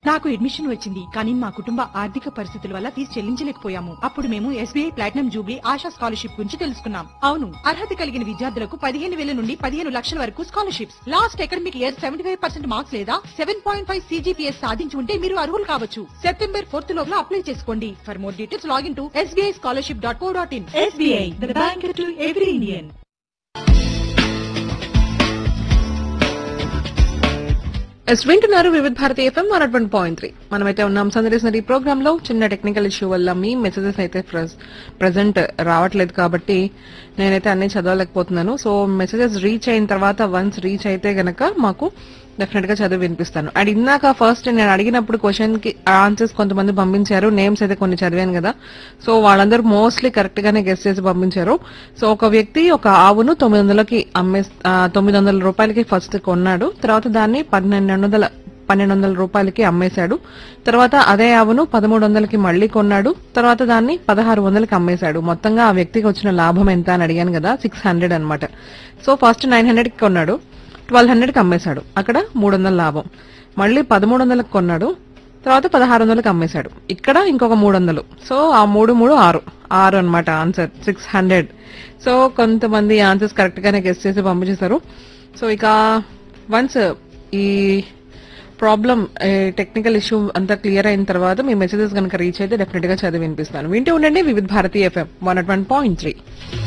నాకు అడ్మిషన్ వచ్చింది కానీ మా కుటుంబ ఆర్థిక పరిస్థితుల వల్ల ఫీజు చెల్లించలేకపోయాము అప్పుడు మేము SBI platinum jubilee Asha scholarship గురించి తెలుసుకున్నాం అవును అర్హత కలిగిన విద్యార్థులకు పదిహేను వేల నుండి పదిహేను లక్షల వరకు scholarships last academic year seventy five percent marks లేదా సెవెన్ పాయింట్ ఫైవ్ సీజీపీఎస్ సాధించి ఉంటే మీరు అర్హులు కావచ్చు సెప్టెంబర్ ఫోర్త్ లోపల అప్లై చేసుకోండి for more details login to SBI scholarship dot co dot in SBI the bank to every Indian ఎస్ వింటున్నారు Vividh Bharati FM one one point three మనమైతే ఉన్నాం సందర్శన ఈ ప్రోగ్రామ్ లో చిన్న టెక్నికల్ ఇష్యూ వల్ల మీ మెసేజెస్ అయితే ప్రజెంట్ రావట్లేదు కాబట్టి నేనైతే అన్ని చదవలేకపోతున్నాను సో మెసేజెస్ రీచ్ అయిన తర్వాత వన్స్ రీచ్ అయితే గనక మాకు డెఫినెట్ గా చదివి వినిపిస్తాను అండ్ ఇందాక ఫస్ట్ నేను అడిగినప్పుడు క్వశ్చన్ కి ఆన్సర్స్ కొంతమంది పంపించారు నేమ్స్ అయితే కొన్ని చదివాను కదా సో వాళ్ళందరూ మోస్ట్లీ కరెక్ట్ గానే గెస్ట్ చేసి పంపించారు సో ఒక వ్యక్తి ఒక ఆవును తొమ్మిది వందలకి అమ్మే ఆ, తొమ్మిది వందల రూపాయలకి ఫస్ట్ కొన్నాడు తర్వాత దాన్ని పన్నెండు వందల పన్నెండు వందల రూపాయలకి అమ్మేశాడు తర్వాత అదే ఆవును పదమూడు వందలకి మళ్ళీ కొన్నాడు తర్వాత దాన్ని పదహారు వందలకి అమ్మేశాడు మొత్తంగా ఆ వ్యక్తికి వచ్చిన లాభం ఎంత అని అడిగాను కదా సిక్స్ హండ్రెడ్ అనమాట సో ఫస్ట్ నైన్ హండ్రెడ్ కి కొన్నాడు ట్వెల్వ్ హండ్రెడ్ కి అమ్మేశాడు అక్కడ మూడు వందల లాభం మళ్ళీ పదమూడు వందలకు కొన్నాడు తర్వాత పదహారు వందలకు అమ్మేశాడు ఇక్కడ ఇంకొక మూడు వందలు సో ఆ మూడు మూడు ఆరు ఆరు అన్నమాట ఆన్సర్ సిక్స్ హండ్రెడ్ సో కొంతమంది ఆన్సర్స్ కరెక్ట్ గానే గెస్ట్ చేసి పంపించేశారు సో ఇక వన్స్ ఈ ప్రాబ్లం టెక్నికల్ ఇష్యూ అంతా క్లియర్ అయిన తర్వాత మీ మెసేజెస్ కనుక రీచ్ అయితే డెఫినెట్ గా చదివి వినిపిస్తాను వింటూ ఉండండి Vividh Bharati FM one at one point three